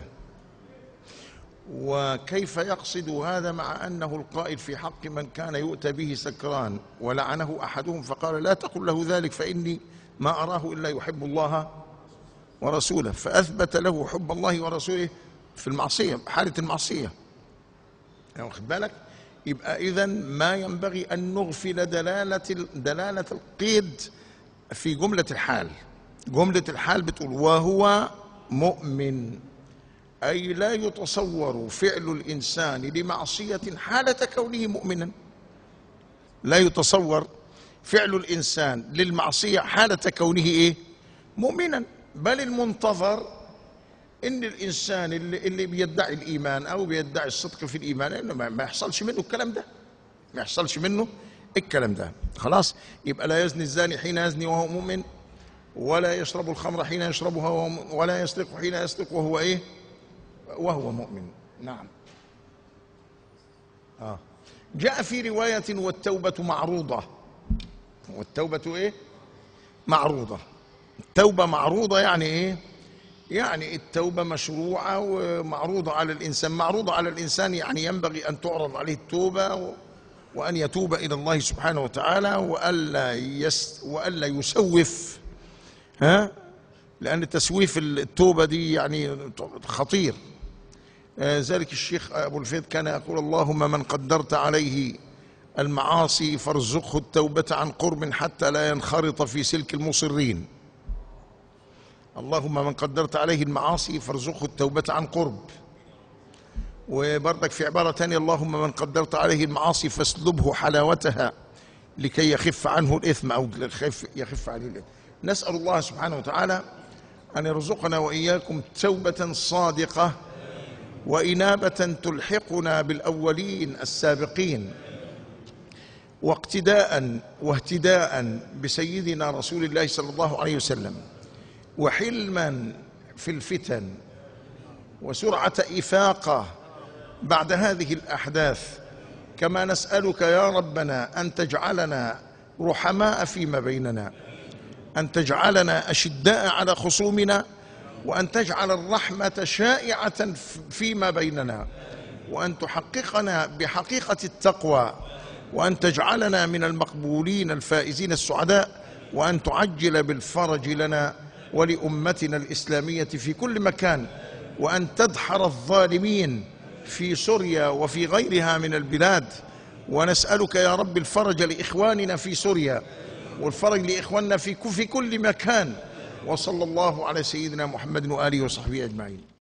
وكيف يقصد هذا مع انه القائل في حق من كان يؤتى به سكران ولعنه احدهم فقال لا تقل له ذلك فاني ما اراه الا يحب الله ورسوله فاثبت له حب الله ورسوله في المعصيه حاله المعصيه يعني واخد بالك يبقى اذا ما ينبغي ان نغفل دلاله دلاله القيد في جمله الحال جمله الحال بتقول وهو مؤمن اي لا يتصور فعل الانسان لمعصيه حاله كونه مؤمنا لا يتصور فعل الانسان للمعصيه حاله كونه ايه مؤمنا بل المنتظر ان الانسان اللي, اللي بيدعي الايمان او بيدعي الصدق في الايمان انه ما ما يحصلش منه الكلام ده ما يحصلش منه الكلام ده خلاص يبقى لا يزني الزاني حين يزني وهو مؤمن ولا يشرب الخمر حين يشربها وهو م- ولا يسرق حين يسرق وهو ايه وهو مؤمن نعم آه. جاء في رواية والتوبة معروضة والتوبة ايه معروضة التوبة معروضة يعني ايه يعني التوبة مشروعة ومعروضة على الإنسان معروضة على الإنسان يعني ينبغي أن تعرض عليه التوبة و- وأن يتوب إلى الله سبحانه وتعالى وألا, يس وألا يسوف ها لأن تسويف التوبة دي يعني خطير آه، ذلك الشيخ أبو الفيض كان يقول اللهم من قدرت عليه المعاصي فارزقه التوبة عن قرب حتى لا ينخرط في سلك المصرين اللهم من قدرت عليه المعاصي فارزقه التوبة عن قرب وبرضك في عبارة تانية اللهم من قدرت عليه المعاصي فاسلبه حلاوتها لكي يخف عنه الإثم أو يخف, يخف عليه الإثم نسأل الله سبحانه وتعالى أن يرزقنا وإياكم توبة صادقة وإنابة تلحقنا بالأولين السابقين واقتداء واهتداء بسيدنا رسول الله صلى الله عليه وسلم وحلما في الفتن وسرعة إفاقة بعد هذه الأحداث كما نسألك يا ربنا أن تجعلنا رحماء فيما بيننا أن تجعلنا أشداء على خصومنا وأن تجعل الرحمة شائعة فيما بيننا وأن تحققنا بحقيقة التقوى وأن تجعلنا من المقبولين الفائزين السعداء وأن تعجل بالفرج لنا ولأمتنا الإسلامية في كل مكان وأن تدحر الظالمين في سوريا وفي غيرها من البلاد ونسألك يا رب الفرج لإخواننا في سوريا والفرج لإخواننا في في كل مكان وصلى الله على سيدنا محمد وآله وصحبه أجمعين